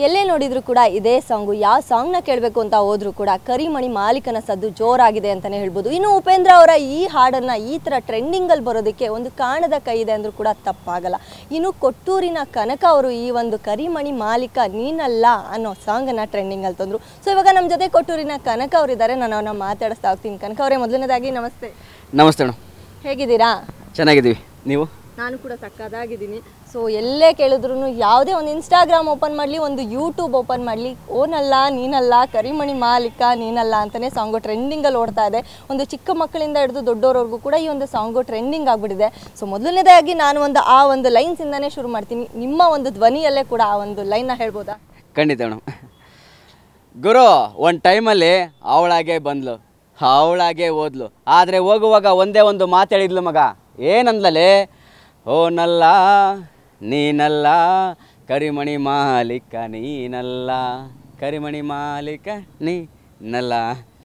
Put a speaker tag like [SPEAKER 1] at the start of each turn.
[SPEAKER 1] ಎಲ್ಲೇ ನೋಡಿದ್ರು ಕೂಡ ಇದೇ ಸಾಂಗು ಯಾವ ಸಾಂಗ್ನ ಕೇಳಬೇಕು ಅಂತ ಹೋದ್ರು ಕೂಡ ಕರಿಮಣಿ ಮಾಲೀಕನ ಸದ್ದು ಜೋರಾಗಿದೆ ಅಂತಲೇ ಹೇಳ್ಬೋದು ಇನ್ನು ಉಪೇಂದ್ರ ಅವರ ಈ ಹಾಡನ್ನು ಈ ಥರ ಟ್ರೆಂಡಿಂಗಲ್ಲಿ ಬರೋದಕ್ಕೆ ಒಂದು ಕಾಣದ ಕೈ ಇದೆ ಅಂದರೂ ಕೂಡ ತಪ್ಪಾಗಲ್ಲ ಇನ್ನು ಕೊಟ್ಟೂರಿನ ಕನಕ ಅವರು ಈ ಒಂದು ಕರಿಮಣಿ ಮಾಲೀಕ ನೀನಲ್ಲ ಅನ್ನೋ ಸಾಂಗನ್ನು ಟ್ರೆಂಡಿಂಗಲ್ಲಿ ತಂದರು ಸೊ ಇವಾಗ ನಮ್ಮ ಜೊತೆ ಕೊಟ್ಟೂರಿನ ಕನಕ ಅವರಿದ್ದಾರೆ ನಾನು ಅವ್ರನ್ನ ಮಾತಾಡಿಸ್ತಾ ಹೋಗ್ತೀನಿ ಕನಕ ಅವರೇ ಮೊದಲನೇದಾಗಿ ನಮಸ್ತೆ
[SPEAKER 2] ನಮಸ್ತೆ ಮೇಡಮ್
[SPEAKER 1] ಹೇಗಿದ್ದೀರಾ
[SPEAKER 2] ಚೆನ್ನಾಗಿದ್ದೀವಿ ನೀವು
[SPEAKER 1] ನಾನು ಕೂಡ ಸಕ್ಕದಾಗಿದ್ದೀನಿ ಸೊ ಎಲ್ಲೇ ಕೇಳಿದ್ರು ಯಾವುದೇ ಒಂದು ಇನ್ಸ್ಟಾಗ್ರಾಮ್ ಓಪನ್ ಮಾಡಲಿ ಒಂದು ಯೂಟ್ಯೂಬ್ ಓಪನ್ ಮಾಡಲಿ ಓನಲ್ಲ ನೀನಲ್ಲ ಕರಿಮಣಿ ಮಾಲೀಕ ನೀನಲ್ಲ ಅಂತಲೇ ಸಾಂಗು ಟ್ರೆಂಡಿಂಗಲ್ಲಿ ಓಡ್ತಾ ಇದೆ ಒಂದು ಚಿಕ್ಕ ಮಕ್ಕಳಿಂದ ಹಿಡಿದು ದೊಡ್ಡವರವರೆಗೂ ಕೂಡ ಈ ಒಂದು ಸಾಂಗು ಟ್ರೆಂಡಿಂಗ್ ಆಗಿಬಿಟ್ಟಿದೆ ಸೊ ಮೊದಲನೇದಾಗಿ ನಾನು ಒಂದು ಆ ಒಂದು ಲೈನ್ಸಿಂದನೇ ಶುರು ಮಾಡ್ತೀನಿ ನಿಮ್ಮ ಒಂದು ಧ್ವನಿಯಲ್ಲೇ ಕೂಡ ಆ ಒಂದು ಲೈನ್ನ ಹೇಳ್ಬೋದಾ
[SPEAKER 2] ಖಂಡಿತ ಮೇಡಮ್ ಗುರು ಒಂದು ಟೈಮಲ್ಲಿ ಅವಳಾಗೆ ಬಂದ್ಲು ಅವಳಾಗೆ ಓದ್ಲು ಆದರೆ ಹೋಗುವಾಗ ಒಂದೇ ಒಂದು ಮಾತು ಹೇಳಿದ್ಲು ಮಗ ಏನಂದ್ಲಲೆ ಓನಲ್ಲ ನೀನಲ್ಲ ಕರಿಮಣಿ ಮಾಲೀಕ ನೀನಲ್ಲ ಕರಿಮಣಿ ಮಾಲೀಕ ನೀನಲ್ಲ